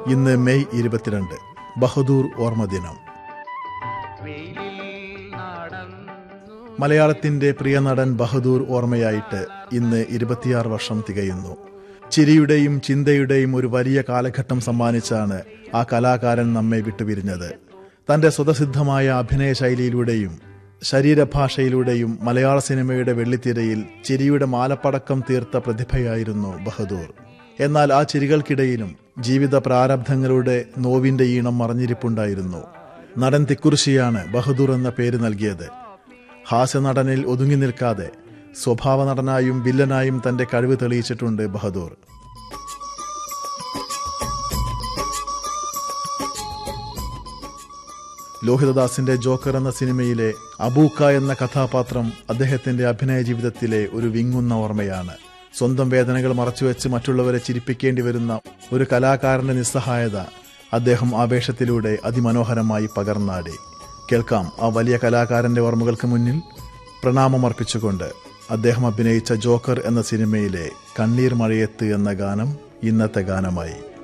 ഇന്ന് മെയ് ഇരുപത്തിരണ്ട് ബഹദൂർ ഓർമ്മദിനം മലയാളത്തിന്റെ പ്രിയ നടൻ ബഹദൂർ ഓർമ്മയായിട്ട് ഇന്ന് ഇരുപത്തിയാറ് വർഷം തികയുന്നു ചിരിയുടെയും ചിന്തയുടെയും ഒരു വലിയ കാലഘട്ടം സമ്മാനിച്ചാണ് ആ കലാകാരൻ നമ്മെ വിട്ടുപിരിഞ്ഞത് തന്റെ സ്വതസിദ്ധമായ അഭിനയ ശൈലിയിലൂടെയും ശരീരഭാഷയിലൂടെയും മലയാള സിനിമയുടെ വെള്ളിത്തിരയിൽ ചിരിയുടെ മാലപ്പടക്കം തീർത്ത പ്രതിഭയായിരുന്നു ബഹദൂർ എന്നാൽ ആ ചിരികൾക്കിടയിലും ജീവിത പ്രാരബ്ധങ്ങളുടെ നോവിന്റെ ഈണം മറഞ്ഞിരിപ്പുണ്ടായിരുന്നു നടൻ തിക്കുറിശിയാണ് ബഹദൂർ എന്ന പേര് നൽകിയത് ഹാസ്യനടനിൽ ഒതുങ്ങി നിൽക്കാതെ സ്വഭാവ നടനായും വില്ലനായും തന്റെ കഴിവ് തെളിയിച്ചിട്ടുണ്ട് ബഹദൂർ ലോഹിതദാസിന്റെ ജോക്കർ എന്ന സിനിമയിലെ അബൂക്ക എന്ന കഥാപാത്രം അദ്ദേഹത്തിന്റെ അഭിനയ ജീവിതത്തിലെ ഒരു വിങ്ങുന്ന ഓർമ്മയാണ് സ്വന്തം വേദനകൾ മറച്ചുവെച്ച് മറ്റുള്ളവരെ ചിരിപ്പിക്കേണ്ടി വരുന്ന ഒരു കലാകാരന്റെ നിസ്സഹായത അദ്ദേഹം ആവേശത്തിലൂടെ അതിമനോഹരമായി പകർന്നാടി കേൾക്കാം ആ വലിയ കലാകാരന്റെ ഓർമ്മകൾക്ക് മുന്നിൽ പ്രണാമമർപ്പിച്ചുകൊണ്ട് അദ്ദേഹം അഭിനയിച്ച ജോക്കർ എന്ന സിനിമയിലെ കണ്ണീർ മഴയത്ത് എന്ന ഗാനം ഇന്നത്തെ ഗാനമായി